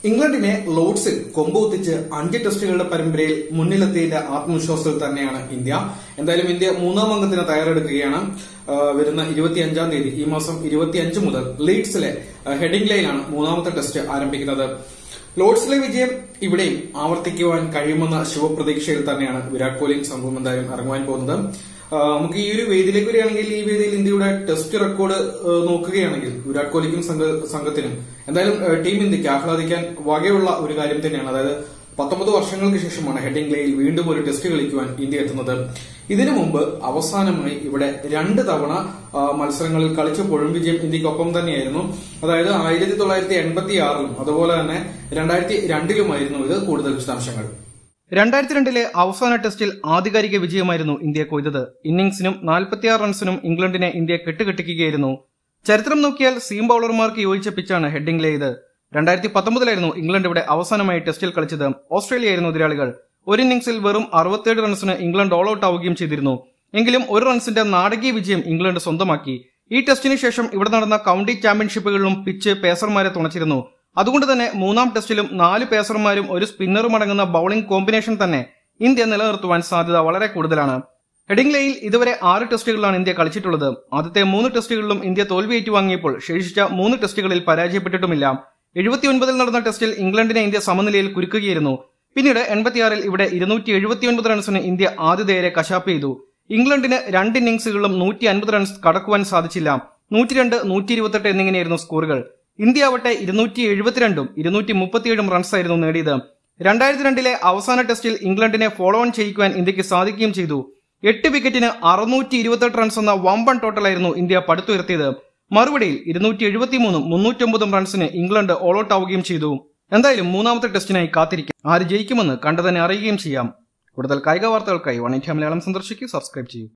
ഇംഗ്ലണ്ടിനെ ലോർഡ്സിൽ കൊമ്പുകുത്തിച്ച് അഞ്ച് ടെസ്റ്റുകളുടെ പരമ്പരയിൽ മുന്നിലെത്തിയതിന്റെ ആത്മവിശ്വാസത്തിൽ തന്നെയാണ് ഇന്ത്യ എന്തായാലും ഇന്ത്യ മൂന്നാം അംഗത്തിന് തയ്യാറെടുക്കുകയാണ് ആ, വരുന്ന ഇരുപത്തിയഞ്ചാം തീയതി ഈ മാസം ഇരുപത്തിയഞ്ച് മുതൽ ലീഡ്സിലെ ഹെഡിംഗ്ലയിലാണ് മൂന്നാമത്തെ ടെസ്റ്റ് ആരംഭിക്കുന്നത് ലോർഡ്സിലെ വിജയം ഇവിടെയും ആവർത്തിക്കുവാൻ കഴിയുമെന്ന ശുഭപ്രതീക്ഷയിൽ തന്നെയാണ് വിരാട് കോഹ്ലിയും സംഘവും എന്തായാലും ഇറങ്ങുവാൻ പോകുന്നത് ആ, നമുക്ക് ഈ ഒരു വേദിയിലേക്ക് വരികയാണെങ്കിൽ ഈ വേദിയിൽ ഇന്ത്യയുടെ ടെസ്റ്റ് റെക്കോർഡ് ആ, നോക്കുകയാണെങ്കിൽ വിരാട് കോഹ്ലിക്കും സംഘ- സംഘത്തിനും എന്തായാലും ആ, ടീം ഇന്ത്യക്ക് ആഹ്ലാദിക്കാൻ വകയുള്ള ഒരു കാര്യം തന്നെയാണ് അതായത് പത്തൊമ്പത് വർഷങ്ങൾക്ക് ശേഷമാണ് ഹെഡിംഗ്ലയിൽ വീണ്ടും ഒരു ടെസ്റ്റ് കളിക്കുവാൻ ഇന്ത്യ എത്തുന്നത് ഇതിനു മുമ്പ് അവസാനമായി ഇവിടെ രണ്ട് തവണ ആ, മത്സരങ്ങളിൽ കളിച്ചപ്പോഴും വിജയം ഇന്ത്യക്കൊപ്പം തന്നെയായിരുന്നു അതായത് ആയിരത്തി തൊള്ളായിരത്തി എൺപത്തി ആറിലും അതുപോലെ തന്നെ രണ്ടായിരത്തി രണ്ടിലുമായിരുന്നു ഇത് കൂടുതൽ വിശദാംശങ്ങൾ രണ്ടായിരത്തി രണ്ടിലെ അവസാന ടെസ്റ്റിൽ ആധികാരിക വിജയമായിരുന്നു ഇന്ത്യ കൊയ്തത് ഇന്നിംഗ്സിനും നാൽപ്പത്തിയാറ് റൺസിനും ഇംഗ്ലണ്ടിനെ ഇന്ത്യ കെട്ടുകെട്ടിക്കുകയായിരുന്നു ചരിത്രം നോക്കിയാൽ സീം ബൌളർമാർക്ക് യോജിച്ച പിച്ചാണ് ഹെഡിംഗ്ലെ ഇത് രണ്ടായിരത്തി പത്തൊമ്പതിലായിരുന്നു ഇംഗ്ലണ്ട് ഇവിടെ അവസാനമായി ടെസ്റ്റിൽ കളിച്ചത് ഓസ്ട്രേലിയയായിരുന്നു എതിരാളികൾ ഒരു ഇന്നിംഗ്സിൽ വെറും അറുപത്തിയേഴ് റൺസിന് ഇംഗ്ലണ്ട് ഓൾ ഔട്ട് ആവുകയും ചെയ്തിരുന്നു എങ്കിലും ഒരു റൺസിന്റെ നാടകീയ വിജയം ഇംഗ്ലണ്ട് സ്വന്തമാക്കി ഈ ടെസ്റ്റിന് ശേഷം ഇവിടെ നടന്ന കൌണ്ടി ചാമ്പ്യൻഷിപ്പുകളിലും പിച്ച് പേസർമാരെ തുണച്ചിരുന്നു അതുകൊണ്ട് തന്നെ മൂന്നാം ടെസ്റ്റിലും നാല് പേസർമാരും ഒരു സ്പിന്നറും അടങ്ങുന്ന ബൌളിംഗ് കോമ്പിനേഷൻ തന്നെ ഇന്ത്യ നിലനിർത്തുവാൻ സാധ്യത വളരെ കൂടുതലാണ് ഹെഡിംഗ്ലയിൽ ഇതുവരെ ആറ് ടെസ്റ്റുകളിലാണ് ഇന്ത്യ കളിച്ചിട്ടുള്ളത് ആദ്യത്തെ മൂന്ന് ടെസ്റ്റുകളിലും ഇന്ത്യ തോൽവി ഏറ്റുവാങ്ങിയപ്പോൾ ശേഷിച്ച മൂന്ന് ടെസ്റ്റുകളിൽ പരാജയപ്പെട്ടിട്ടുമില്ല എഴുപത്തിയൊൻപതിൽ നടന്ന ടെസ്റ്റിൽ ഇംഗ്ലണ്ടിനെ ഇന്ത്യ സമനിലയിൽ കുരുക്കുകയായിരുന്നു പിന്നീട് എൺപത്തിയാറിൽ ഇവിടെ ഇരുന്നൂറ്റി എഴുപത്തിയൊൻപത് റൺസിന് ഇന്ത്യ ആതിഥേയരെ കശാപ്പ് ചെയ്തു ഇംഗ്ലണ്ടിന് രണ്ട് ഇന്നിംഗ്സുകളിലും നൂറ്റി അൻപത് റൺസ് കടക്കുവാൻ സാധിച്ചില്ല നൂറ്റിരണ്ട് നൂറ്റി ഇരുപത്തെട്ട് എന്നിങ്ങനെയായിരുന്നു സ്കോറുകൾ ഇന്ത്യ ആവട്ടെ ഇരുന്നൂറ്റി എഴുപത്തിരണ്ടും ഇരുന്നൂറ്റി മുപ്പത്തിയേഴും റൺസായിരുന്നു നേടിയത് രണ്ടായിരത്തി രണ്ടിലെ അവസാന ടെസ്റ്റിൽ ഇംഗ്ലണ്ടിനെ ഫോളോ ഓൺ ചെയ്യിക്കുവാൻ ഇന്ത്യക്ക് സാധിക്കുകയും ചെയ്തു എട്ട് വിക്കറ്റിന് അറുന്നൂറ്റി ഇരുപത്തെട്ട് റൺസ് എന്ന വമ്പൻ ടോട്ടലായിരുന്നു ഇന്ത്യ പടുത്തുയർത്തിയത് മറുപടിയിൽ ഇരുന്നൂറ്റി എഴുപത്തിമൂന്നും മുന്നൂറ്റൊമ്പതും റൺസിന് ഇംഗ്ലണ്ട് ഓൾ ഔട്ട് ആവുകയും ചെയ്തു എന്തായാലും മൂന്നാമത്തെ ടെസ്റ്റിനായി കാത്തിരിക്കും ആര് ജയിക്കുമെന്ന് കണ്ടു തന്നെ അറിയുകയും ചെയ്യാം കൂടുതൽ കായിക വാർത്തകൾക്കായി വൺ ഇന്ത്യ മലയാളം സന്ദർശിക്കൂ സബ്സ്ക്രൈബ് ചെയ്യൂ